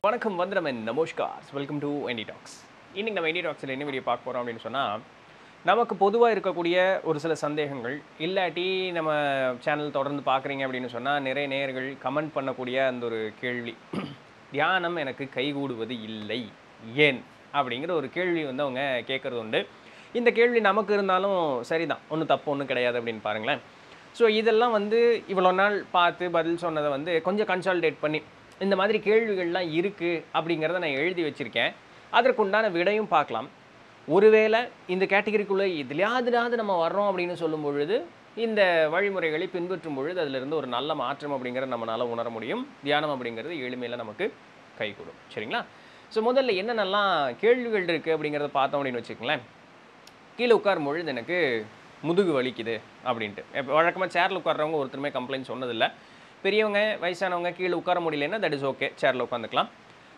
வணக்கம் வந்தனம் அண்ட் நமஸ்கார் வெல்கம் டு என்டி டாக்ஸ் இன்னைக்கு நம்ம என்டி டாக்ஸில் என்ன வீடியோ பார்க்க போகிறோம் அப்படின்னு சொன்னால் நமக்கு பொதுவாக இருக்கக்கூடிய ஒரு சில சந்தேகங்கள் இல்லாட்டி நம்ம சேனல் தொடர்ந்து பார்க்குறீங்க அப்படின்னு சொன்னால் நிறைய நேயர்கள் கமெண்ட் பண்ணக்கூடிய அந்த ஒரு கேள்வி தியானம் எனக்கு கைகூடுவது இல்லை ஏன் அப்படிங்கிற ஒரு கேள்வி வந்து அவங்க கேட்குறது உண்டு இந்த கேள்வி நமக்கு இருந்தாலும் சரிதான் ஒன்றும் தப்பு ஒன்றும் கிடையாது அப்படின்னு பாருங்களேன் ஸோ இதெல்லாம் வந்து இவ்வளோ நாள் பார்த்து பதில் சொன்னதை வந்து கொஞ்சம் கன்சால்டேட் பண்ணி இந்த மாதிரி கேள்விகள்லாம் இருக்குது அப்படிங்கிறத நான் எழுதி வச்சுருக்கேன் அதற்குண்டான விடையும் பார்க்கலாம் ஒருவேளை இந்த கேட்டகரிக்குள்ளே இதுலையாவதுனாவது நம்ம வர்றோம் அப்படின்னு சொல்லும் பொழுது இந்த வழிமுறைகளை பின்பற்றும் பொழுது அதிலிருந்து ஒரு நல்ல மாற்றம் அப்படிங்கிறத நம்மளால் உணர முடியும் தியானம் அப்படிங்கிறது எளிமையில் நமக்கு கைகூடும் சரிங்களா ஸோ முதல்ல என்னென்னலாம் கேள்விகள் இருக்குது அப்படிங்கிறத பார்த்தோம் அப்படின்னு வச்சுக்கங்களேன் கீழே உட்காரும் பொழுது எனக்கு முதுகு வலிக்குது அப்படின்ட்டு இப்போ வழக்கமாக சேரில் உட்கார்றவங்க ஒருத்தருமே கம்ப்ளைண்ட் சொன்னதில்லை பெரியவங்க வயசானவங்க கீழே உட்கார முடியலன்னா தட் இஸ் ஓகே சேரில் உட்காந்துக்கலாம்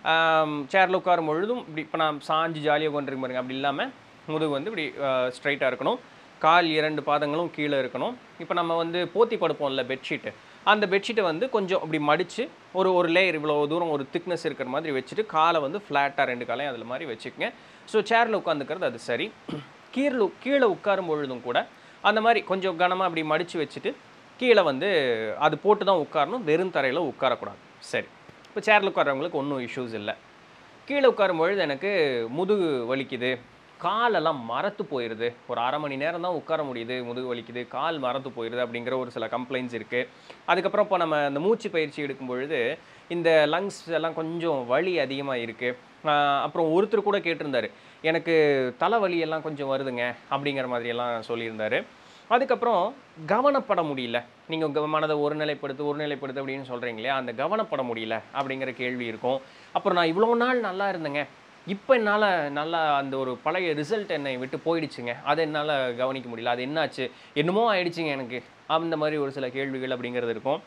சேரில் உட்காரும் பொழுதும் இப்படி இப்போ நான் சாஞ்சு ஜாலியாக உட்காந்துருக்கு பாருங்க அப்படி இல்லாமல் முதுகு வந்து இப்படி ஸ்ட்ரைட்டாக இருக்கணும் கால் இரண்டு பாதங்களும் கீழே இருக்கணும் இப்போ நம்ம வந்து போத்தி படுப்போம்ல பெட்ஷீட்டு அந்த பெட்ஷீட்டை வந்து கொஞ்சம் அப்படி மடித்து ஒரு ஒரு லேயர் இவ்வளோ தூரம் ஒரு திக்னஸ் இருக்கிற மாதிரி வச்சுட்டு காலை வந்து ஃப்ளாட்டாக ரெண்டு காலையும் அதில் மாதிரி வச்சுக்கோங்க ஸோ சேரில் உட்காந்துக்கிறது அது சரி கீழே கீழே உட்காரும் பொழுதும் கூட அந்த மாதிரி கொஞ்சம் கனமாக அப்படி மடித்து வச்சுட்டு கீழே வந்து அது போட்டு தான் உட்காரணும் வெறும் தரையில் உட்காரக்கூடாது சரி இப்போ சேரில் உட்காரவங்களுக்கு ஒன்றும் இஷ்யூஸ் இல்லை கீழே உட்காரும் பொழுது எனக்கு முதுகு வலிக்குது காலெல்லாம் மரத்து போயிடுது ஒரு அரை மணி நேரம் தான் உட்கார முடியுது முதுகு வலிக்குது கால் மரத்து போயிடுது அப்படிங்கிற ஒரு சில கம்ப்ளைண்ட்ஸ் இருக்குது அதுக்கப்புறம் இப்போ நம்ம இந்த மூச்சு பயிற்சி எடுக்கும் பொழுது இந்த லங்ஸ் எல்லாம் கொஞ்சம் வலி அதிகமாக இருக்குது அப்புறம் ஒருத்தர் கூட கேட்டிருந்தாரு எனக்கு தலைவலி எல்லாம் கொஞ்சம் வருதுங்க அப்படிங்கிற மாதிரியெல்லாம் சொல்லியிருந்தாரு அதுக்கப்புறம் கவனப்பட முடியல நீங்கள் மனதை ஒருநிலைப்படுத்து ஒருநிலைப்படுத்து அப்படின்னு சொல்கிறீங்க இல்லையா அந்த கவனப்பட முடியல அப்படிங்கிற கேள்வி இருக்கும் அப்புறம் நான் இவ்வளோ நாள் நல்லா இருந்தேங்க இப்போ என்னால் நல்லா அந்த ஒரு பழைய ரிசல்ட் என்னை விட்டு போயிடுச்சுங்க அதை என்னால் கவனிக்க முடியல அது என்னாச்சு என்னமோ ஆயிடுச்சுங்க எனக்கு அந்த மாதிரி ஒரு சில கேள்விகள் அப்படிங்கிறது இருக்கும்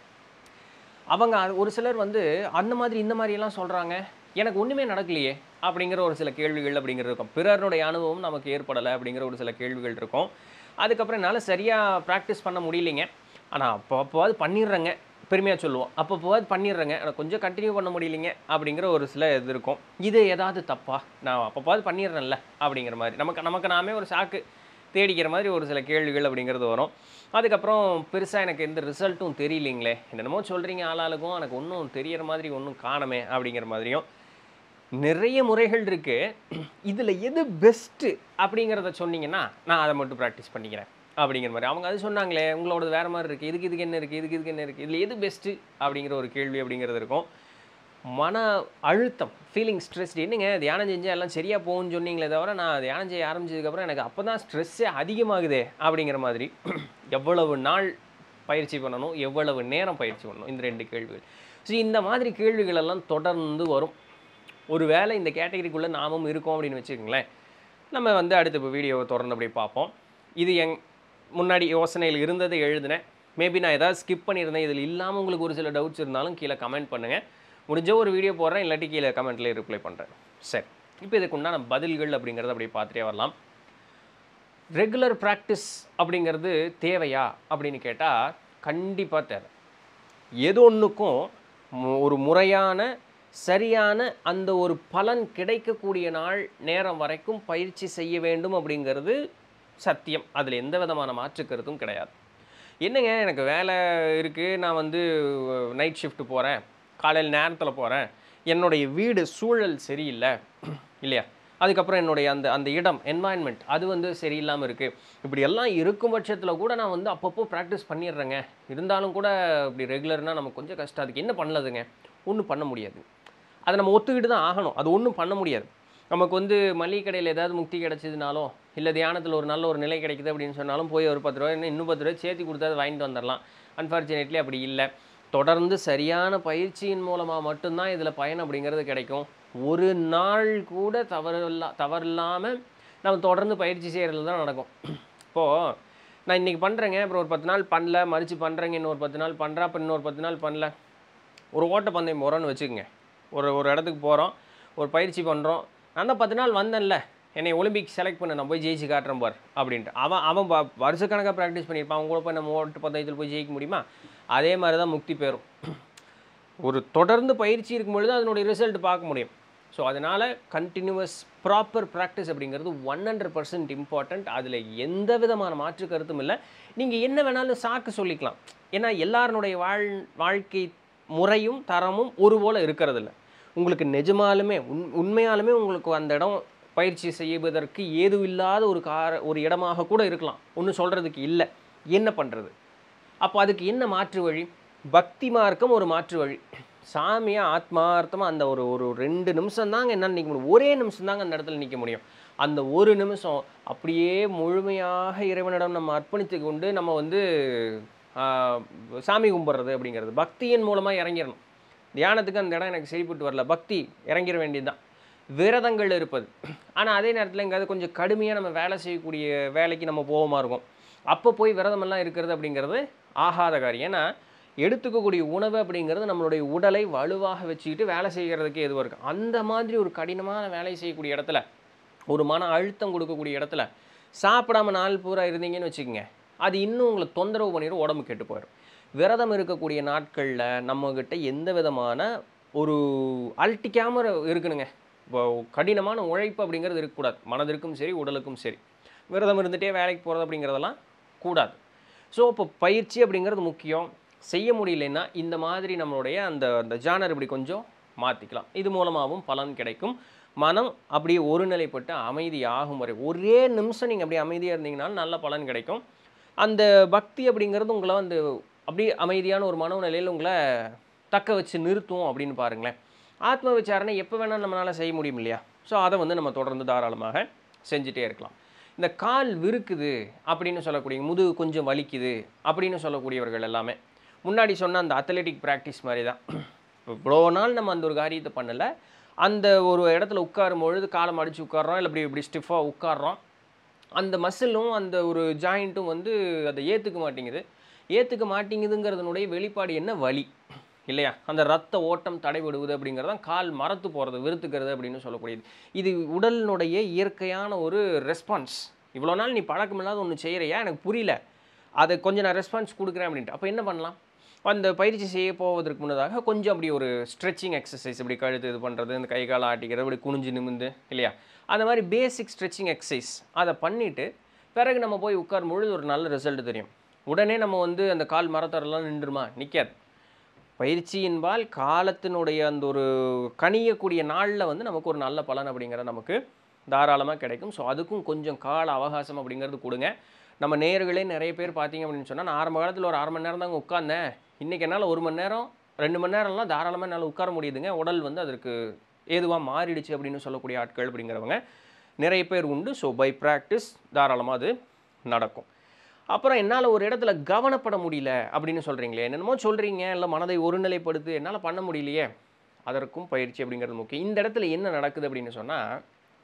அவங்க அது- ஒரு சிலர் வந்து அந்த மாதிரி இந்த மாதிரி எல்லாம் சொல்கிறாங்க எனக்கு ஒன்றுமே நடக்கலையே அப்படிங்கிற ஒரு சில கேள்விகள் அப்படிங்கிறது இருக்கும் பிறருடைய அனுபவம் நமக்கு ஏற்படலை அப்படிங்கிற ஒரு சில கேள்விகள் இருக்கும் அதுக்கப்புறம் என்னால் சரியாக ப்ராக்டிஸ் பண்ண முடியலைங்க ஆனால் அப்போ அப்போவாது பண்ணிடுறேங்க பெருமையாக சொல்லுவோம் அப்பப்போவாது பண்ணிடுறேங்க ஆனால் கொஞ்சம் கண்டினியூ பண்ண முடியலைங்க அப்படிங்கிற ஒரு சில இது இருக்கும் இது ஏதாவது தப்பா நான் அப்பப்போவாது பண்ணிடுறேன்ல அப்படிங்கிற மாதிரி நமக்கு நமக்கு நாமே ஒரு சாக்கு தேடிக்கிற மாதிரி ஒரு சில கேள்விகள் அப்படிங்கிறது வரும் அதுக்கப்புறம் பெருசாக எனக்கு எந்த ரிசல்ட்டும் தெரியலைங்களே என்னென்னமோ சொல்கிறீங்க ஆளாளுக்கும் எனக்கு ஒன்றும் தெரியற மாதிரி ஒன்றும் காணமே அப்படிங்கிற மாதிரியும் நிறைய முறைகள் இருக்குது இதில் எது பெஸ்ட்டு அப்படிங்கிறத சொன்னீங்கன்னா நான் அதை மட்டும் ப்ராக்டிஸ் பண்ணிக்கிறேன் அப்படிங்கிற மாதிரி அவங்க அது சொன்னாங்களே உங்களோடது வேறு மாதிரி இருக்குது இதுக்கு இதுக்கு என்ன இருக்குது இதுக்கு இதுக்கு என்ன இருக்குது இதில் எது பெஸ்ட்டு அப்படிங்கிற ஒரு கேள்வி அப்படிங்கிறது இருக்கும் மன அழுத்தம் ஃபீலிங் ஸ்ட்ரெஸ் என்னங்க தியானம் செஞ்சால் எல்லாம் சரியாக போகும்னு சொன்னீங்களே தவிர நான் தியானம் செய்ய ஆரம்பிச்சதுக்கப்புறம் எனக்கு அப்போ தான் ஸ்ட்ரெஸ்ஸே அதிகமாகுதே அப்படிங்கிற மாதிரி எவ்வளவு நாள் பயிற்சி பண்ணணும் எவ்வளவு நேரம் பயிற்சி பண்ணணும் இந்த ரெண்டு கேள்விகள் ஸோ இந்த மாதிரி கேள்விகள் எல்லாம் தொடர்ந்து வரும் ஒருவேளை இந்த கேட்டகரிக்குள்ளே நாமும் இருக்கோம் அப்படின்னு வச்சுக்கோங்களேன் நம்ம வந்து அடுத்த இப்போ வீடியோவை தொடர்ந்து அப்படியே பார்ப்போம் இது எங் முன்னாடி யோசனையில் இருந்ததை எழுதினேன் மேபி நான் ஏதாவது ஸ்கிப் பண்ணியிருந்தேன் இதில் இல்லாமல் உங்களுக்கு ஒரு சில டவுட்ஸ் இருந்தாலும் கீழே கமெண்ட் பண்ணுங்கள் முடிஞ்ச ஒரு வீடியோ போடுறேன் இல்லாட்டி கீழே கமெண்ட்லேயே ரிப்ளை பண்ணுறேன் சரி இப்போ இதுக்கு உண்டான பதில்கள் அப்படிங்கிறத அப்படியே பார்த்துட்டே வரலாம் ரெகுலர் ப்ராக்டிஸ் அப்படிங்கிறது தேவையா அப்படின்னு கேட்டால் கண்டிப்பாக தேவை எது ஒன்றுக்கும் மு- ஒரு முறையான சரியான அந்த ஒரு பலன் கிடைக்கக்கூடிய நாள் நேரம் வரைக்கும் பயிற்சி செய்ய வேண்டும் அப்படிங்கிறது சத்தியம் அதில் எந்த விதமான மாற்று கருத்தும் கிடையாது என்னங்க எனக்கு வேலை இருக்குது நான் வந்து நைட் ஷிஃப்ட் போகிறேன் காலையில் நேரத்தில் போகிறேன் என்னுடைய வீடு சூழல் சரியில்லை இல்லையா அதுக்கப்புறம் என்னுடைய அந்த அந்த இடம் என்வாயன்மெண்ட் அது வந்து சரியில்லாமல் இருக்குது இப்படி எல்லாம் இருக்கும் பட்சத்தில் கூட நான் வந்து அப்பப்போ ப்ராக்டிஸ் பண்ணிடுறேங்க இருந்தாலும் கூட இப்படி ரெகுலர்னால் நமக்கு கொஞ்சம் கஷ்டம் அதுக்கு என்ன பண்ணலதுங்க ஒன்றும் பண்ண முடியாது அதை நம்ம ஒத்துக்கிட்டு தான் ஆகணும் அது ஒன்றும் பண்ண முடியாது நமக்கு வந்து மளிகை கடையில் ஏதாவது முக்தி கிடைச்சதுனாலும் இல்லை தியானத்தில் ஒரு நல்ல ஒரு நிலை கிடைக்குது அப்படின்னு சொன்னாலும் போய் ஒரு பத்து ரூபாய் இன்னும் பத்து ரூபாய் சேர்த்து கொடுத்தா வாங்கிட்டு வந்துடலாம் அன்ஃபார்ச்சுனேட்லி அப்படி இல்லை தொடர்ந்து சரியான பயிற்சியின் மூலமாக மட்டும்தான் இதில் பயன் அப்படிங்கிறது கிடைக்கும் ஒரு நாள் கூட தவறில்லா தவறில்லாமல் நம்ம தொடர்ந்து பயிற்சி செய்கிறது தான் நடக்கும் இப்போது நான் இன்றைக்கி பண்ணுறேங்க அப்புறம் ஒரு பத்து நாள் பண்ணல மறித்து பண்ணுறேங்க இன்னொரு பத்து நாள் பண்ணுறேன் அப்புறம் இன்னொரு பத்து நாள் பண்ணல ஒரு ஓட்டப்பந்தயம் போகிறோன்னு வச்சுக்கோங்க ஒரு ஒரு இடத்துக்கு போகிறோம் ஒரு பயிற்சி பண்ணுறோம் நான் தான் பத்து நாள் வந்தேன்ல என்னை ஒலிம்பிக் செலக்ட் பண்ண நான் போய் ஜெயிச்சு காட்டுறேன் பார் அப்படின்ட்டு அவன் அவன் ப- வருஷக்கணக்காக ப்ராக்டிஸ் பண்ணியிருப்பான் அவன் கூட போய் நம்ம ஓட்டு பந்தயத்தில் போய் ஜெயிக்க முடியுமா அதே மாதிரி தான் முக்தி பெறும் ஒரு தொடர்ந்து பயிற்சி இருக்கும் பொழுது அதனுடைய ரிசல்ட் பார்க்க முடியும் ஸோ அதனால் கண்டினியூவஸ் ப்ராப்பர் ப்ராக்டிஸ் அப்படிங்கிறது ஒன் ஹண்ட்ரட் பர்சன்ட் இம்பார்ட்டண்ட் அதில் எந்த விதமான மாற்று கருத்தும் இல்லை நீங்கள் என்ன வேணாலும் சாக்கு சொல்லிக்கலாம் ஏன்னா எல்லாருடைய வாழ் வாழ்க்கை முறையும் தரமும் ஒரு போல் இருக்கிறதில்ல உங்களுக்கு நிஜமாலுமே உண் உண்மையாலுமே உங்களுக்கு அந்த இடம் பயிற்சி செய்வதற்கு ஏது இல்லாத ஒரு கார ஒரு இடமாக கூட இருக்கலாம் ஒன்றும் சொல்கிறதுக்கு இல்லை என்ன பண்ணுறது அப்போ அதுக்கு என்ன மாற்று வழி பக்தி மார்க்கம் ஒரு மாற்று வழி சாமியை ஆத்மார்த்தமாக அந்த ஒரு ஒரு ரெண்டு நிமிஷம் தாங்க என்னன்னு நிற்க முடியும் ஒரே நிமிஷம் தாங்க அந்த இடத்துல நிற்க முடியும் அந்த ஒரு நிமிஷம் அப்படியே முழுமையாக இறைவனிடம் நம்ம அர்ப்பணித்து கொண்டு நம்ம வந்து ஆஹ், சாமி கும்பிட்றது அப்படிங்கிறது பக்தியின் மூலமாக இறங்கிடணும் தியானத்துக்கு அந்த இடம் எனக்கு சரிப்பட்டு வரல பக்தி இறங்கிட வேண்டியதுதான் விரதங்கள் இருப்பது ஆனால் அதே நேரத்தில் எங்கேயாவது கொஞ்சம் கடுமையாக நம்ம வேலை செய்யக்கூடிய வேலைக்கு நம்ம போகமா இருக்கும் அப்போ போய் விரதமெல்லாம் இருக்கிறது அப்படிங்கிறது ஆகாத காரியம் ஏன்னா எடுத்துக்கக்கூடிய உணவு அப்படிங்கிறது நம்மளுடைய உடலை வலுவாக வச்சுக்கிட்டு வேலை செய்கிறதுக்கு எதுவாக இருக்கும் அந்த மாதிரி ஒரு கடினமான வேலை செய்யக்கூடிய இடத்துல ஒரு மன அழுத்தம் கொடுக்கக்கூடிய இடத்துல சாப்பிடாம நாள் பூரா இருந்தீங்கன்னு வச்சுக்கோங்க அது இன்னும் உங்களை தொந்தரவு பண்ணிடும் உடம்பு கெட்டு போயிடும் விரதம் இருக்கக்கூடிய நாட்களில் நம்மக்கிட்ட எந்த விதமான ஒரு அல்ட்டிக்காமல் இருக்கணுங்க இப்போ கடினமான உழைப்பு அப்படிங்கிறது இருக்கக்கூடாது மனதிற்கும் சரி உடலுக்கும் சரி விரதம் இருந்துகிட்டே வேலைக்கு போகிறது அப்படிங்கிறதெல்லாம் கூடாது ஸோ இப்போ பயிற்சி அப்படிங்கிறது முக்கியம் செய்ய முடியலன்னா இந்த மாதிரி நம்மளுடைய அந்த அந்த ஜானர் இப்படி கொஞ்சம் மாற்றிக்கலாம் இது மூலமாகவும் பலன் கிடைக்கும் மனம் அப்படியே ஒருநிலைப்பட்டு அமைதி ஆகும் வரை ஒரே நிமிஷம் நீங்கள் அப்படியே அமைதியாக இருந்தீங்கனாலும் நல்ல பலன் கிடைக்கும் அந்த பக்தி அப்படிங்கிறது உங்களை வந்து அப்படியே அமைதியான ஒரு மனோநிலையில் உங்களை தக்க வச்சு நிறுத்தும் அப்படின்னு பாருங்களேன் ஆத்ம விசாரணை எப்போ வேணால் நம்மளால் செய்ய முடியும் இல்லையா ஸோ அதை வந்து நம்ம தொடர்ந்து தாராளமாக செஞ்சுட்டே இருக்கலாம் இந்த கால் விருக்குது அப்படின்னு சொல்லக்கூடிய முதுகு கொஞ்சம் வலிக்குது அப்படின்னு சொல்லக்கூடியவர்கள் எல்லாமே முன்னாடி சொன்ன அந்த அத்லெட்டிக் ப்ராக்டிஸ் மாதிரி தான் இவ்வளோ நாள் நம்ம அந்த ஒரு காரியத்தை பண்ணலை அந்த ஒரு இடத்துல உட்காரும் பொழுது காலம் அடித்து உட்கார்றோம் இல்லை இப்படி இப்படி ஸ்டிஃபாக உட்கார்றோம் அந்த மசிலும் அந்த ஒரு ஜாயிண்ட்டும் வந்து அதை ஏற்றுக்க மாட்டேங்குது ஏற்றுக்க மாட்டேங்குதுங்கிறதுனுடைய வெளிப்பாடு என்ன வலி இல்லையா அந்த ரத்த ஓட்டம் தடைபடுவது அப்படிங்கிறது தான் கால் மரத்து போகிறது வெறுத்துக்கிறது அப்படின்னு சொல்லக்கூடியது இது உடலினுடைய இயற்கையான ஒரு ரெஸ்பான்ஸ் இவ்வளோ நாள் நீ பழக்கமில்லாத ஒன்று செய்கிறியா எனக்கு புரியல அதை கொஞ்சம் நான் ரெஸ்பான்ஸ் கொடுக்குறேன் அப்படின்ட்டு அப்போ என்ன பண்ணலாம் அந்த பயிற்சி செய்ய போவதற்கு முன்னதாக கொஞ்சம் அப்படி ஒரு ஸ்ட்ரெச்சிங் எக்ஸசைஸ் இப்படி கழுத்து இது பண்ணுறது இந்த கை காலை ஆட்டிக்கிறது இப்படி குனிஞ்சு நிமிந்து இல்லையா அந்த மாதிரி பேசிக் ஸ்ட்ரெச்சிங் எக்ஸசைஸ் அதை பண்ணிவிட்டு பிறகு நம்ம போய் உட்காரும் பொழுது ஒரு நல்ல ரிசல்ட் தெரியும் உடனே நம்ம வந்து அந்த கால் மரத்தரெல்லாம் நின்றுமா நிற்காது பயிற்சியின்பால் காலத்தினுடைய அந்த ஒரு கனியக்கூடிய நாளில் வந்து நமக்கு ஒரு நல்ல பலன் அப்படிங்கிறது நமக்கு தாராளமாக கிடைக்கும் ஸோ அதுக்கும் கொஞ்சம் கால அவகாசம் அப்படிங்கிறது கொடுங்க நம்ம நேர்களே நிறைய பேர் பார்த்தீங்க அப்படின்னு சொன்னால் நான் ஆரம்ப காலத்தில் ஒரு அரை மணி நேரம் தாங்க உட்கார்ந்தேன் இன்றைக்கி என்னால் ஒரு மணி நேரம் ரெண்டு மணி நேரம்லாம் தாராளமாக என்னால் உட்கார முடியுதுங்க உடல் வந்து அதற்கு ஏதுவாக மாறிடுச்சு அப்படின்னு சொல்லக்கூடிய ஆட்கள் அப்படிங்கிறவங்க நிறைய பேர் உண்டு ஸோ பை ப்ராக்டிஸ் தாராளமாக அது நடக்கும் அப்புறம் என்னால் ஒரு இடத்துல கவனப்பட முடியல அப்படின்னு சொல்கிறீங்களே என்னென்னமோ சொல்கிறீங்க இல்லை மனதை ஒருநிலைப்படுத்து என்னால் பண்ண முடியலையே அதற்கும் பயிற்சி அப்படிங்கிறது முக்கியம் இந்த இடத்துல என்ன நடக்குது அப்படின்னு சொன்னால்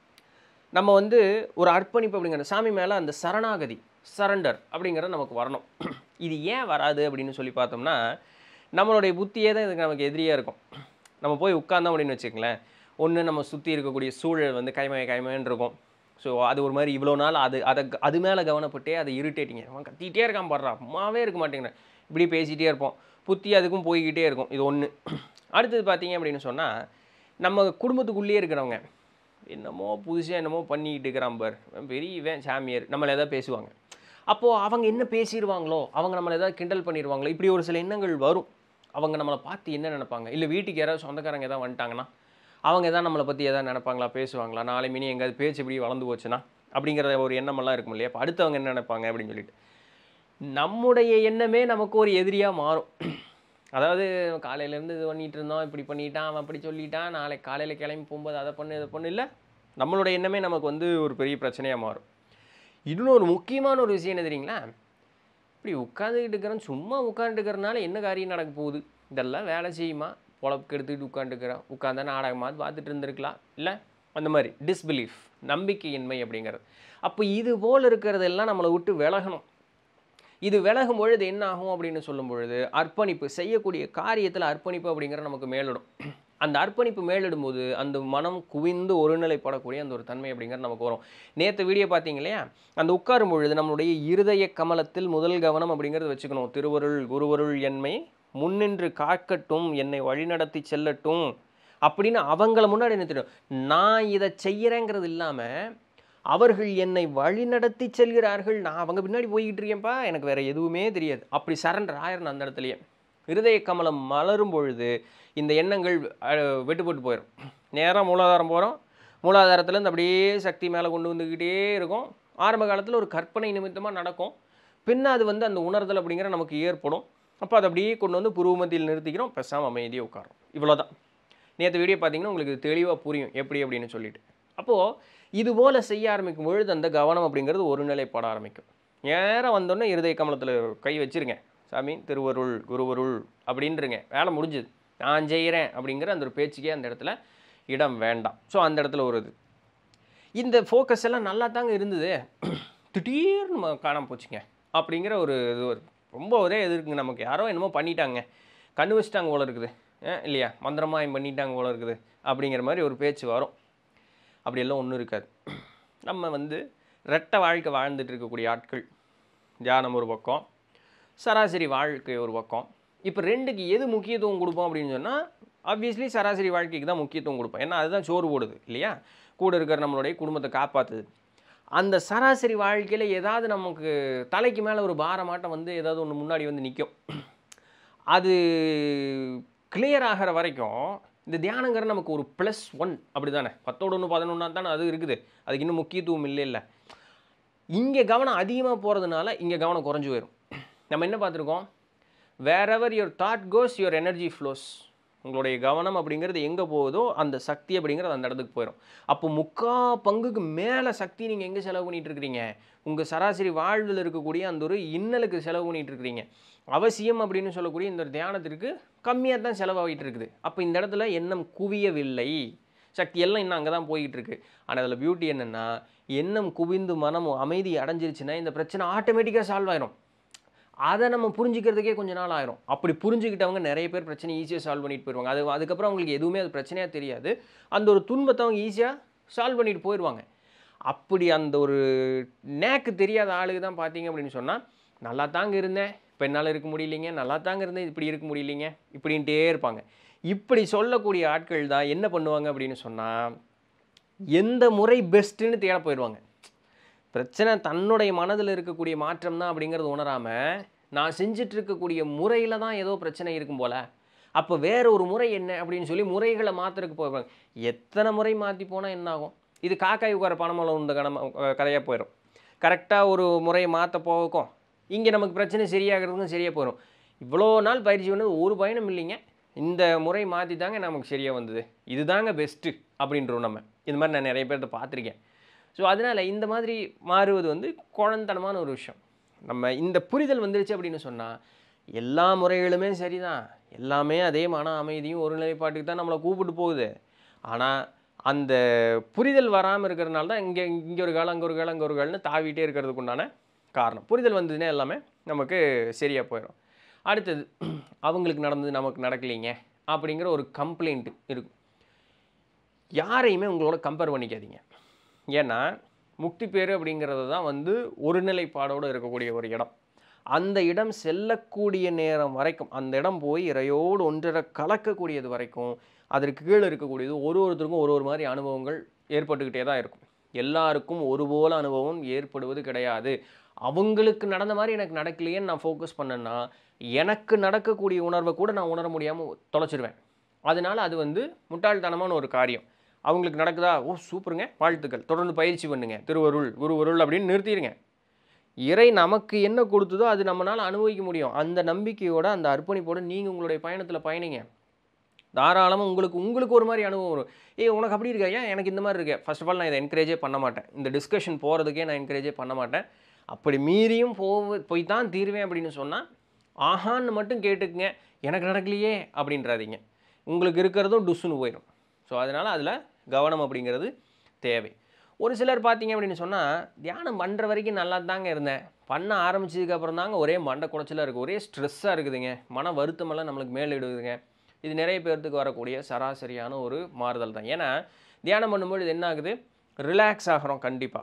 நம்ம வந்து ஒரு அர்ப்பணிப்பு அப்படிங்கிற சாமி மேலே அந்த சரணாகதி சரண்டர் அப்படிங்கிறது நமக்கு வரணும் இது ஏன் வராது அப்படின்னு சொல்லி பார்த்தோம்னா நம்மளுடைய புத்தியே தான் இதுக்கு நமக்கு எதிரியாக இருக்கும் நம்ம போய் உட்கார்ந்தோம் அப்படின்னு வச்சுக்கங்களேன் ஒன்று நம்ம சுற்றி இருக்கக்கூடிய சூழல் வந்து கைமய கைமயன்னு இருக்கும் ஸோ அது ஒரு மாதிரி இவ்வளோ நாள் அது அதை அது மேலே கவனப்பட்டே அதை இரிட்டேட்டிங்க அவன் கத்திக்கிட்டே இருக்கான் பாடுறா அம்மாவே இருக்க மாட்டேங்கிறேன் இப்படி பேசிகிட்டே இருப்போம் புத்தி அதுக்கும் போய்கிட்டே இருக்கும் இது ஒன்று அடுத்தது பார்த்தீங்க அப்படின்னு சொன்னால் நம்ம குடும்பத்துக்குள்ளேயே இருக்கிறவங்க என்னமோ புதுசாக என்னமோ பண்ணிக்கிட்டு இருக்கிறான் பார் இவன் பெரிய இவன் சாமியார் நம்மளை எதாவது பேசுவாங்க அப்போது அவங்க என்ன பேசிடுவாங்களோ அவங்க நம்மளை ஏதாவது கிண்டல் பண்ணிடுவாங்களோ இப்படி ஒரு சில எண்ணங்கள் வரும் அவங்க நம்மளை பார்த்து என்ன நினைப்பாங்க இல்லை வீட்டுக்கு யாராவது சொந்தக்காரங்க ஏதாவது வந்துட்டாங்கன்னா அவங்க எதாவது நம்மளை பற்றி எதாவது நினைப்பாங்களா பேசுவாங்களா நாளை மினி எங்கேயாவது பேச்சு இப்படி வளர்ந்து போச்சுன்னா அப்படிங்கிற ஒரு எண்ணமெல்லாம் இருக்கும் இல்லையா அப்போ அடுத்தவங்க என்ன நினைப்பாங்க அப்படின்னு சொல்லிட்டு நம்முடைய எண்ணமே நமக்கு ஒரு எதிரியாக மாறும் அதாவது காலையிலேருந்து இது பண்ணிட்டு இருந்தோம் இப்படி பண்ணிட்டான் அவன் அப்படி சொல்லிட்டான் நாளைக்கு காலையில் கிளம்பி போகும்போது அதை பண்ணு இதை பண்ணு இல்லை நம்மளோட எண்ணமே நமக்கு வந்து ஒரு பெரிய பிரச்சனையாக மாறும் இன்னும் ஒரு முக்கியமான ஒரு விஷயம் என்ன தெரியுங்களா இப்படி உட்காந்துக்கிட்டு இருக்கிறேன் சும்மா உட்காந்துருக்கிறனால என்ன காரியம் நடக்க போகுது இதெல்லாம் வேலை செய்யுமா பொழப்புக்கு எடுத்துக்கிட்டு உட்காந்துருக்கிறேன் உட்காந்தா நாடகமாவது பார்த்துட்டு இருந்திருக்கலாம் இல்லை அந்த மாதிரி டிஸ்பிலீஃப் நம்பிக்கையின்மை அப்படிங்கிறது அப்போ இது போல் இருக்கிறதெல்லாம் நம்மளை விட்டு விலகணும் இது விலகும் பொழுது என்ன ஆகும் அப்படின்னு சொல்லும் பொழுது அர்ப்பணிப்பு செய்யக்கூடிய காரியத்தில் அர்ப்பணிப்பு அப்படிங்கிற நமக்கு மேலிடும் அந்த அர்ப்பணிப்பு மேலிடும் போது அந்த மனம் குவிந்து ஒருநிலைப்படக்கூடிய அந்த ஒரு தன்மை அப்படிங்கிறது நமக்கு வரும் நேற்று வீடியோ பார்த்தீங்க இல்லையா அந்த உட்காரும் பொழுது நம்மளுடைய இருதய கமலத்தில் முதல் கவனம் அப்படிங்கிறது வச்சுக்கணும் திருவருள் குருவருள் என்மை முன்னின்று காக்கட்டும் என்னை வழிநடத்தி செல்லட்டும் அப்படின்னு அவங்கள முன்னாடி நிறுத்திடும் நான் இதை செய்யறேங்கிறது இல்லாமல் அவர்கள் என்னை வழிநடத்தி செல்கிறார்கள் நான் அவங்க பின்னாடி போய்கிட்டு இருக்கேன்ப்பா எனக்கு வேற எதுவுமே தெரியாது அப்படி சரண்டர் ஆயிரணும் அந்த இடத்துலயே இருதய கமலம் மலரும் பொழுது இந்த எண்ணங்கள் அஹ், வெட்டுப்பட்டு போயிடும் நேராக மூலாதாரம் போகிறோம் மூலாதாரத்துலேருந்து அப்படியே சக்தி மேலே கொண்டு வந்துக்கிட்டே இருக்கும் ஆரம்ப காலத்தில் ஒரு கற்பனை நிமித்தமாக நடக்கும் பின்ன அது வந்து அந்த உணர்தல் அப்படிங்கிற நமக்கு ஏற்படும் அப்போ அதை அப்படியே கொண்டு வந்து புருவமத்தியில் நிறுத்திக்கிறோம் பேசாமல் அமைதியாக உட்காரோம் இவ்வளோதான் நேற்று வீடியோ பார்த்தீங்கன்னா உங்களுக்கு தெளிவாக புரியும் எப்படி அப்படின்னு சொல்லிட்டு அப்போது இது போல் செய்ய ஆரம்பிக்கும் பொழுது அந்த கவனம் அப்படிங்கிறது ஒருநிலைப்பட ஆரம்பிக்கும் நேரம் வந்தோடனே இருதய கமலத்தில் கை வச்சிருங்க சாமி திருவருள் குருவருள் அப்படின்றங்க வேலை முடிஞ்சுது நான் செய்கிறேன் அப்படிங்கிற அந்த ஒரு பேச்சுக்கே அந்த இடத்துல இடம் வேண்டாம் ஸோ அந்த இடத்துல ஒரு இது இந்த ஃபோக்கஸ் எல்லாம் நல்லா தாங்க இருந்தது திடீர்னு ம- காணாம போச்சுங்க அப்படிங்கிற ஒரு இது ஒரு ரொம்ப ஒரே இது இருக்குங்க நமக்கு யாரோ என்னமோ பண்ணிட்டாங்க கண்ணு வச்சிட்டாங்க போல இருக்குது ஏன் இல்லையா மந்திரமாயம் பண்ணிட்டாங்க போல இருக்குது அப்படிங்கிற மாதிரி ஒரு பேச்சு வரும் அப்படியெல்லாம் ஒன்றும் இருக்காது நம்ம வந்து ரெட்டை வாழ்க்கை வாழ்ந்துட்டு இருக்கக்கூடிய ஆட்கள் தியானம் ஒரு பக்கம் சராசரி வாழ்க்கை ஒரு பக்கம் இப்போ ரெண்டுக்கு எது முக்கியத்துவம் கொடுப்போம் அப்படின்னு சொன்னால் ஆப்வியஸ்லி சராசரி வாழ்க்கைக்கு தான் முக்கியத்துவம் கொடுப்போம் ஏன்னா அதுதான் சோறு போடுது இல்லையா கூட இருக்கிற நம்மளுடைய குடும்பத்தை காப்பாற்றுது அந்த சராசரி வாழ்க்கையில் ஏதாவது நமக்கு தலைக்கு மேலே ஒரு பாரமாட்டம் வந்து ஏதாவது ஒன்று முன்னாடி வந்து நிற்கும் அது கிளியர் ஆகிற வரைக்கும் இந்த தியானங்கிற நமக்கு ஒரு ப்ளஸ் ஒன் அப்படி தானே பத்தோடு ஒன்று பதினொன்றா தானே அது இருக்குது அதுக்கு இன்னும் முக்கியத்துவம் இல்லை இல்லை இங்கே கவனம் அதிகமாக போகிறதுனால இங்கே கவனம் குறைஞ்சு போயிடும் நம்ம என்ன பார்த்துருக்கோம் wherever your thought goes your energy flows உங்களுடைய கவனம் அப்படிங்கிறது எங்கே போகுதோ அந்த சக்தி அப்படிங்கிறது அந்த இடத்துக்கு போயிடும் அப்போ முக்கா பங்குக்கு மேலே சக்தி நீங்கள் எங்கே செலவு பண்ணிட்டு இருக்கிறீங்க உங்கள் சராசரி வாழ்வில் இருக்கக்கூடிய அந்த ஒரு இன்னலுக்கு செலவு பண்ணிட்டு இருக்கிறீங்க அவசியம் அப்படின்னு சொல்லக்கூடிய இந்த ஒரு தியானத்திற்கு கம்மியாக தான் செலவாகிட்டு இருக்குது அப்போ இந்த இடத்துல எண்ணம் குவியவில்லை சக்தி எல்லாம் இன்னும் அங்கே தான் போய்கிட்டு இருக்கு ஆனால் அதில் பியூட்டி என்னென்னா எண்ணம் குவிந்து மனம் அமைதி அடைஞ்சிருச்சுன்னா இந்த பிரச்சனை ஆட்டோமேட்டிக்காக சால்வ் ஆயிரும் அதை நம்ம புரிஞ்சுக்கிறதுக்கே கொஞ்ச நாள் ஆயிரும் அப்படி புரிஞ்சுக்கிட்டவங்க நிறைய பேர் பிரச்சனை ஈஸியாக சால்வ் பண்ணிட்டு போயிடுவாங்க அது அதுக்கப்புறம் அவங்களுக்கு எதுவுமே அது பிரச்சனையாக தெரியாது அந்த ஒரு துன்பத்தை அவங்க ஈஸியாக சால்வ் பண்ணிட்டு போயிடுவாங்க அப்படி அந்த ஒரு நேக்கு தெரியாத ஆளுக்கு தான் பார்த்தீங்க அப்படின்னு சொன்னால் நல்லா தாங்க இருந்தேன் இப்போ என்னால் இருக்க முடியலைங்க நல்லா தாங்க இருந்தேன் இப்படி இருக்க முடியலைங்க இப்படின்ட்டே இருப்பாங்க இப்படி சொல்லக்கூடிய ஆட்கள் தான் என்ன பண்ணுவாங்க அப்படின்னு சொன்னால் எந்த முறை பெஸ்ட்டுன்னு தேட போயிடுவாங்க பிரச்சனை தன்னுடைய மனதில் இருக்கக்கூடிய மாற்றம் தான் அப்படிங்கிறது உணராமல் நான் செஞ்சுட்டு இருக்கக்கூடிய முறையில் தான் ஏதோ பிரச்சனை இருக்கும் போல அப்போ வேற ஒரு முறை என்ன அப்படின்னு சொல்லி முறைகளை மாற்றுறதுக்கு போவாங்க எத்தனை முறை மாற்றி போனால் என்ன ஆகும் இது காக்காய் உட்கார பணமளவு இந்த கடமை கதையாக போயிடும் கரெக்டாக ஒரு முறையை மாற்ற போகும் இங்கே நமக்கு பிரச்சனை சரியாகிறதுக்கும் சரியாக போயிடும் இவ்வளோ நாள் பயிற்சி பண்ணது ஒரு பயனும் இல்லைங்க இந்த முறை மாற்றி தாங்க நமக்கு சரியாக வந்தது இதுதாங்க பெஸ்ட்டு அப்படின்றோம் நம்ம இது மாதிரி நான் நிறைய பேர்த்த பார்த்துருக்கேன் ஸோ அதனால் இந்த மாதிரி மாறுவது வந்து குழந்தனமான ஒரு விஷயம் நம்ம இந்த புரிதல் வந்துருச்சு அப்படின்னு சொன்னால் எல்லா முறைகளுமே சரிதான் எல்லாமே அதே மன அமைதியும் ஒரு நிலைப்பாட்டுக்கு தான் நம்மளை கூப்பிட்டு போகுது ஆனால் அந்த புரிதல் வராமல் இருக்கிறதுனால தான் இங்கே இங்கே ஒரு காலம் அங்கே ஒரு காலம் அங்கே ஒரு காலம்னு தாவிட்டே இருக்கிறதுக்கு உண்டான காரணம் புரிதல் வந்ததுன்னா எல்லாமே நமக்கு சரியாக போயிடும் அடுத்தது அவங்களுக்கு நடந்தது நமக்கு நடக்கலைங்க அப்படிங்கிற ஒரு கம்ப்ளைண்ட் இருக்கும் யாரையுமே உங்களோட கம்பேர் பண்ணிக்காதீங்க ஏன்னா முக்தி பேர் அப்படிங்கிறது தான் வந்து ஒருநிலைப்பாடோடு இருக்கக்கூடிய ஒரு இடம் அந்த இடம் செல்லக்கூடிய நேரம் வரைக்கும் அந்த இடம் போய் இறையோடு ஒன்றரை கலக்கக்கூடியது வரைக்கும் அதற்கு கீழே இருக்கக்கூடியது ஒரு ஒருத்தருக்கும் ஒரு ஒரு மாதிரி அனுபவங்கள் ஏற்பட்டுக்கிட்டே தான் இருக்கும் எல்லாருக்கும் ஒரு போல அனுபவம் ஏற்படுவது கிடையாது அவங்களுக்கு நடந்த மாதிரி எனக்கு நடக்கலையேன்னு நான் ஃபோக்கஸ் பண்ணேன்னா எனக்கு நடக்கக்கூடிய உணர்வை கூட நான் உணர முடியாமல் தொலைச்சிருவேன் அதனால அது வந்து முட்டாள்தனமான ஒரு காரியம் அவங்களுக்கு நடக்குதா ஓ சூப்பருங்க வாழ்த்துக்கள் தொடர்ந்து பயிற்சி பண்ணுங்க திருவருள் குருவருள் அப்படின்னு நிறுத்திடுங்க இறை நமக்கு என்ன கொடுத்ததோ அது நம்மளால் அனுபவிக்க முடியும் அந்த நம்பிக்கையோட அந்த அர்ப்பணிப்போட நீங்கள் உங்களுடைய பயணத்தில் பயணிங்க தாராளமாக உங்களுக்கு உங்களுக்கு ஒரு மாதிரி அனுபவம் வரும் ஏய் உனக்கு அப்படி இருக்கா ஏன் எனக்கு இந்த மாதிரி இருக்கே ஃபர்ஸ்ட் ஆஃப் ஆல் நான் இதை என்கரேஜே பண்ண மாட்டேன் இந்த டிஸ்கஷன் போகிறதுக்கே நான் என்கரேஜே பண்ண மாட்டேன் அப்படி மீறியும் போவ போய் தான் தீர்வேன் அப்படின்னு சொன்னால் ஆஹான்னு மட்டும் கேட்டுக்குங்க எனக்கு நடக்கலையே அப்படின்றாதீங்க உங்களுக்கு இருக்கிறதும் டுஸ்ஸுன்னு போயிடும் ஸோ அதனால் அதில் கவனம் அப்படிங்கிறது தேவை ஒரு சிலர் பார்த்தீங்க அப்படின்னு சொன்னால் தியானம் பண்ணுற வரைக்கும் நல்லா தாங்க இருந்தேன் பண்ண ஆரம்பிச்சதுக்கு அப்புறம் தாங்க ஒரே மண்டை குடைச்சலாக இருக்குது ஒரே ஸ்ட்ரெஸ்ஸாக இருக்குதுங்க மன வருத்தமெல்லாம் நம்மளுக்கு மேலிடுதுங்க இது நிறைய பேர்த்துக்கு வரக்கூடிய சராசரியான ஒரு மாறுதல் தான் ஏன்னா தியானம் பண்ணும்போது என்ன ஆகுது ரிலாக்ஸ் ஆகிறோம் கண்டிப்பாக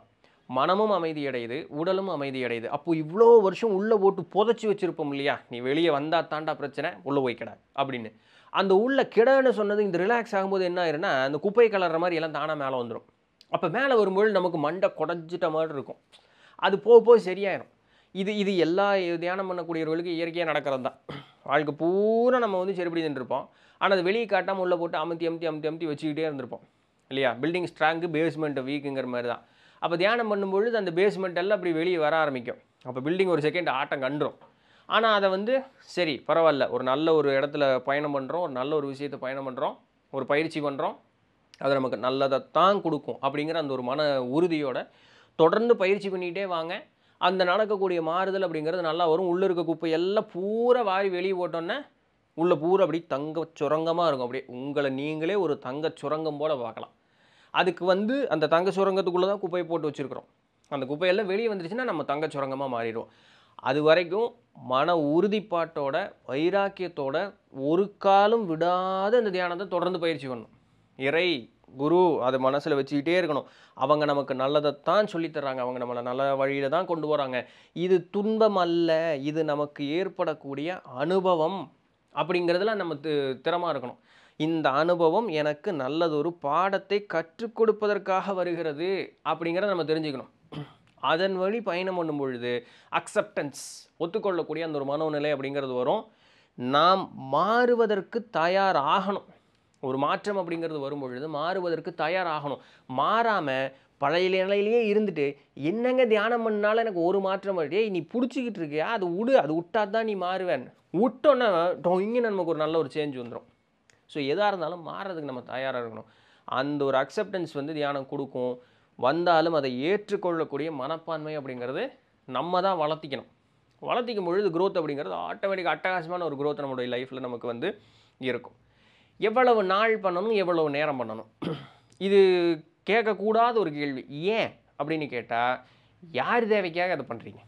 மனமும் அமைதி அடையுது உடலும் அமைதி அடையுது அப்போ இவ்வளோ வருஷம் உள்ளே போட்டு புதைச்சி வச்சிருப்போம் இல்லையா நீ வெளியே வந்தா தாண்டா பிரச்சனை உள்ளே போய் கிட அப்படின்னு அந்த உள்ள கிடன்னு சொன்னது இந்த ரிலாக்ஸ் ஆகும்போது என்ன ஆயிருன்னா அந்த குப்பை கலர்ற மாதிரி எல்லாம் தானாக மேலே வந்துடும் அப்போ மேலே வரும்போது நமக்கு மண்டை குடஞ்சிட்ட மாதிரி இருக்கும் அது போக போக சரியாயிடும் இது இது எல்லா தியானம் பண்ணக்கூடியவர்களுக்கு இயற்கையாக நடக்கிறது தான் வாழ்க்கை பூரா நம்ம வந்து செருப்படி நின்றுருப்போம் ஆனால் அது வெளியே காட்டாமல் உள்ளே போட்டு அமுத்தி அமுத்தி அமுத்தி அமுத்தி வச்சுக்கிட்டே இருந்திருப்போம் இல்லையா பில்டிங் ஸ்ட்ராங்கு பேஸ்மெண்ட் வீக்குங்கிற மாதிரி தான் அப்போ தியானம் பண்ணும்பொழுது அந்த பேஸ்மெண்ட் எல்லாம் அப்படி வெளியே வர ஆரம்பிக்கும் அப்போ பில்டிங் ஒரு செகண்ட் ஆட்டம் கண்டுரும் ஆனால் அதை வந்து சரி பரவாயில்ல ஒரு நல்ல ஒரு இடத்துல பயணம் பண்ணுறோம் ஒரு நல்ல ஒரு விஷயத்தை பயணம் பண்ணுறோம் ஒரு பயிற்சி பண்ணுறோம் அது நமக்கு நல்லதைத்தான் கொடுக்கும் அப்படிங்கிற அந்த ஒரு மன உறுதியோட தொடர்ந்து பயிற்சி பண்ணிக்கிட்டே வாங்க அந்த நடக்கக்கூடிய மாறுதல் அப்படிங்கிறது நல்லா வரும் உள்ளே இருக்க குப்பை எல்லாம் பூரா வாரி வெளியே போட்டோன்னே உள்ளே பூரா அப்படி தங்க சுரங்கமாக இருக்கும் அப்படியே உங்களை நீங்களே ஒரு தங்க சுரங்கம் போல் பார்க்கலாம் அதுக்கு வந்து அந்த தங்க சுரங்கத்துக்குள்ளே தான் குப்பையை போட்டு வச்சுருக்கிறோம் அந்த குப்பையெல்லாம் வெளியே வந்துருச்சுன்னா நம்ம தங்க சுரங்கமாக மாறிடுவோம் அது வரைக்கும் மன உறுதிப்பாட்டோட வைராக்கியத்தோட ஒரு காலம் விடாத இந்த தியானத்தை தொடர்ந்து பயிற்சி பண்ணணும் இறை குரு அதை மனசில் வச்சுக்கிட்டே இருக்கணும் அவங்க நமக்கு நல்லதைத்தான் சொல்லித் தர்றாங்க அவங்க நம்மளை நல்ல வழியில் தான் கொண்டு போகிறாங்க இது துன்பம் அல்ல இது நமக்கு ஏற்படக்கூடிய அனுபவம் அப்படிங்கிறதுல நம்ம தி- திறமா இருக்கணும் இந்த அனுபவம் எனக்கு நல்லதொரு பாடத்தை கற்றுக் கொடுப்பதற்காக வருகிறது அப்படிங்கிறத நம்ம தெரிஞ்சுக்கணும் அதன் வழி பயணம் பண்ணும் பொழுது அக்செப்டன்ஸ் ஒத்துக்கொள்ளக்கூடிய அந்த ஒரு மனோநிலை அப்படிங்கிறது வரும் நாம் மாறுவதற்கு தயார் ஆகணும் ஒரு மாற்றம் அப்படிங்கிறது வரும் பொழுது மாறுவதற்கு தயாராகணும் மாறாமல் பழைய நிலையிலேயே இருந்துட்டு என்னங்க தியானம் பண்ணாலும் எனக்கு ஒரு மாற்றம் வருது ஏய் நீ பிடிச்சிக்கிட்டு இருக்கியா அது விடு அது விட்டா தான் நீ மாறுவேன் விட்டோன்னா இங்கே நமக்கு ஒரு நல்ல ஒரு சேஞ்ச் வந்துடும் ஸோ எதாக இருந்தாலும் மாறுறதுக்கு நம்ம தயாராக இருக்கணும் அந்த ஒரு அக்செப்டன்ஸ் வந்து தியானம் கொடுக்கும் வந்தாலும் அதை ஏற்றுக்கொள்ளக்கூடிய மனப்பான்மை அப்படிங்கிறது நம்ம தான் வளர்த்திக்கணும் வளர்த்திக்கும் பொழுது growth அப்படிங்கிறது ஆட்டோமேட்டிக் அட்டகாசமான ஒரு growth நம்மளுடைய லைஃப்பில் நமக்கு வந்து இருக்கும் எவ்வளவு நாள் பண்ணணும் எவ்வளவு நேரம் பண்ணணும் இது கேட்கக்கூடாத ஒரு கேள்வி ஏன் அப்படின்னு கேட்டால் யார் தேவைக்காக அதை பண்ணுறீங்க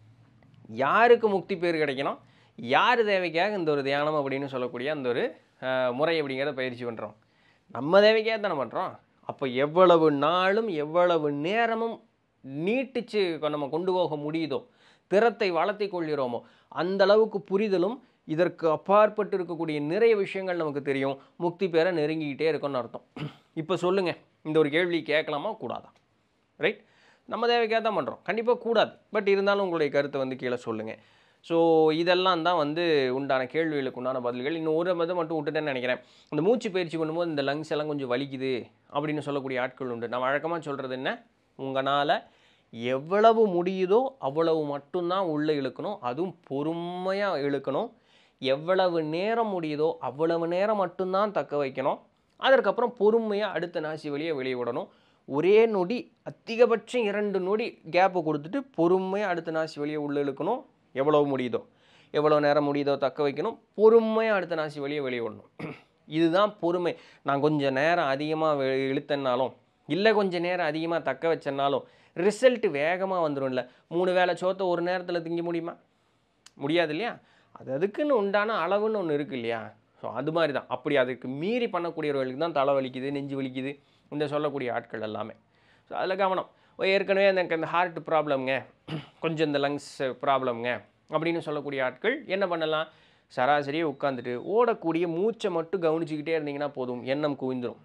யாருக்கு முக்தி பேர் கிடைக்கணும் யார் தேவைக்காக இந்த ஒரு தியானம் அப்படின்னு சொல்லக்கூடிய அந்த ஒரு அஹ், முறை அப்படிங்கிறத பயிற்சி பண்ணுறோம் நம்ம தேவைக்காக தானே பண்ணுறோம் அப்போ எவ்வளவு நாளும் எவ்வளவு நேரமும் நீட்டிச்சு கொ- நம்ம கொண்டு போக முடியுதோ திறத்தை வளர்த்தி கொள்கிறோமோ அந்த அளவுக்கு புரிதலும் இதற்கு அப்பாற்பட்டு இருக்கக்கூடிய நிறைய விஷயங்கள் நமக்கு தெரியும் முக்தி பெற நெருங்கிக்கிட்டே இருக்கும்னு அர்த்தம் இப்போ சொல்லுங்கள் இந்த ஒரு கேள்வி கேட்கலாமா கூடாதா ரைட் நம்ம தேவைக்காக தான் பண்ணுறோம் கண்டிப்பாக கூடாது பட் இருந்தாலும் உங்களுடைய கருத்தை வந்து கீழே சொல்லுங்கள் ஸோ இதெல்லாம் தான் வந்து உண்டான கேள்விகளுக்கு உண்டான பதில்கள் இன்னும் ஒரு மதம் மட்டும் விட்டுட்டேன்னு நினைக்கிறேன் இந்த மூச்சு பயிற்சி பண்ணும்போது இந்த லங்ஸ் எல்லாம் கொஞ்சம் வலிக்குது அப்படின்னு சொல்லக்கூடிய ஆட்கள் உண்டு நான் வழக்கமாக சொல்கிறது என்ன உங்களால் எவ்வளவு முடியுதோ அவ்வளவு மட்டும்தான் உள்ளே இழுக்கணும் அதுவும் பொறுமையாக இழுக்கணும் எவ்வளவு நேரம் முடியுதோ அவ்வளவு நேரம் மட்டும்தான் தக்க வைக்கணும் அதற்கப்புறம் பொறுமையாக அடுத்த நாசி வெளியே வெளியே விடணும் ஒரே நொடி அதிகபட்சம் இரண்டு நொடி கேப்பை கொடுத்துட்டு பொறுமையாக அடுத்த நாசி வெளியே உள்ளே இழுக்கணும் எவ்வளவு முடியுதோ எவ்வளோ நேரம் முடியுதோ தக்க வைக்கணும் பொறுமையாக அடுத்த நாசி வெளியே வெளியே விடணும் இதுதான் பொறுமை நான் கொஞ்சம் நேரம் அதிகமாக இழுத்தனாலும் இல்லை கொஞ்சம் நேரம் அதிகமாக தக்க வச்சனாலும் ரிசல்ட் வேகமாக வந்துடும்ல மூணு வேளை சோத்தை ஒரு நேரத்தில் திங்க முடியுமா முடியாது இல்லையா அது அதுக்குன்னு உண்டான அளவுன்னு ஒன்று இருக்கு இல்லையா ஸோ அது மாதிரி தான் அப்படி அதுக்கு மீறி பண்ணக்கூடியவர்களுக்கு தான் தலை வலிக்குது நெஞ்சு வலிக்குது இந்த சொல்லக்கூடிய ஆட்கள் எல்லாமே ஸோ அதில் கவனம் ஓ, ஏற்கனவே எனக்கு இந்த ஹார்ட் ப்ராப்ளம்ங்க கொஞ்சம் இந்த லங்ஸ் ப்ராப்ளம்ங்க அப்படின்னு சொல்லக்கூடிய ஆட்கள் என்ன பண்ணலாம் சராசரியாக உட்காந்துட்டு ஓடக்கூடிய மூச்சை மட்டும் கவனிச்சுக்கிட்டே இருந்தீங்கன்னா போதும் எண்ணம் குவிந்துடும்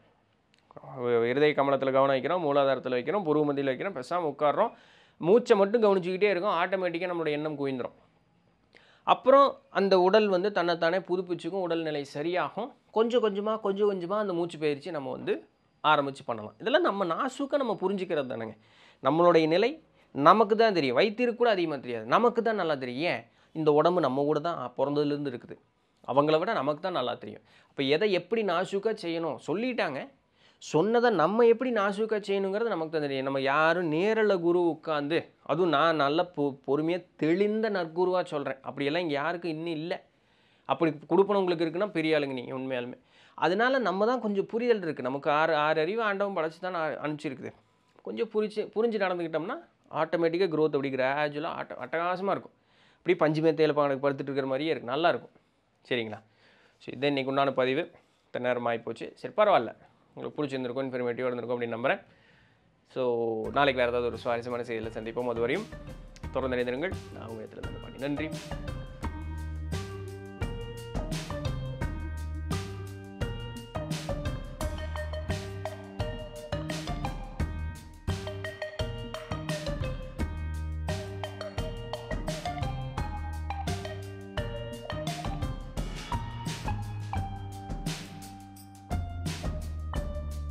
இருதய கமலத்தில் கவனம் வைக்கிறோம் மூலாதாரத்தில் வைக்கிறோம் புருவமதியில் வைக்கிறோம் பேசாமல் உட்கார்றோம் மூச்சை மட்டும் கவனிச்சுக்கிட்டே இருக்கோம் ஆட்டோமேட்டிக்காக நம்மளோட எண்ணம் குவிந்துடும் அப்புறம் அந்த உடல் வந்து தன்னைத்தானே புதுப்பிச்சுக்கும் உடல்நிலை சரியாகும் கொஞ்சம் கொஞ்சமாக கொஞ்சம் கொஞ்சமாக அந்த மூச்சு பயிற்சி நம்ம வந்து ஆரம்பித்து பண்ணலாம் இதெல்லாம் நம்ம நாசுக்க நம்ம புரிஞ்சுக்கிறது தானேங்க நம்மளுடைய நிலை நமக்கு தான் தெரியும் வைத்தியருக்கு கூட அதிகமாக தெரியாது நமக்கு தான் நல்லா தெரியும் ஏன் இந்த உடம்பு நம்ம கூட தான் பிறந்ததுலேருந்து இருக்குது அவங்கள விட நமக்கு தான் நல்லா தெரியும் அப்போ எதை எப்படி நாசுக்காக செய்யணும் சொல்லிட்டாங்க சொன்னதை நம்ம எப்படி நாசுக்காக செய்யணுங்கிறது நமக்கு தான் தெரியும் நம்ம யாரும் நேரில் குரு உட்காந்து அதுவும் நான் நல்ல பொ பொறுமையாக தெளிந்த நற்குருவாக சொல்கிறேன் அப்படியெல்லாம் இங்கே யாருக்கும் இன்னும் இல்லை அப்படி கொடுப்பனவங்களுக்கு இருக்குன்னா பெரிய ஆளுங்க நீங்கள் உண்மையாலுமே அதனால நம்ம தான் கொஞ்சம் புரிதல் இருக்குது நமக்கு ஆறு ஆறு அறிவு ஆண்டவன் படைச்சு தான் அனுப்பிச்சிருக்குது கொஞ்சம் புரிச்சு புரிஞ்சு நடந்துக்கிட்டோம்னா ஆட்டோமேட்டிக்காக growth அப்படி கிராஜுவலாக ஆட்ட அட்டகாசமாக இருக்கும் அப்படி பஞ்சு மேத்தையில் பாடக்கு படுத்துட்டு இருக்கிற மாதிரியே இருக்குது நல்லா இருக்கும் சரிங்களா ஸோ இதான் இன்றைக்கி உண்டான பதிவு இத்தனை நேரம் ஆகிப்போச்சு சரி பரவாயில்ல உங்களுக்கு பிடிச்சிருந்திருக்கும் இன்ஃபர்மேட்டிவாக இருந்திருக்கும் அப்படின்னு நம்புகிறேன் ஸோ நாளைக்கு வேறு ஏதாவது ஒரு சுவாரஸ்யமான செய்தியில் சந்திப்போம் அதுவரையும் தொடர்ந்து இணைந்திருங்கள் நான் உங்கள் இடத்துல நன்றி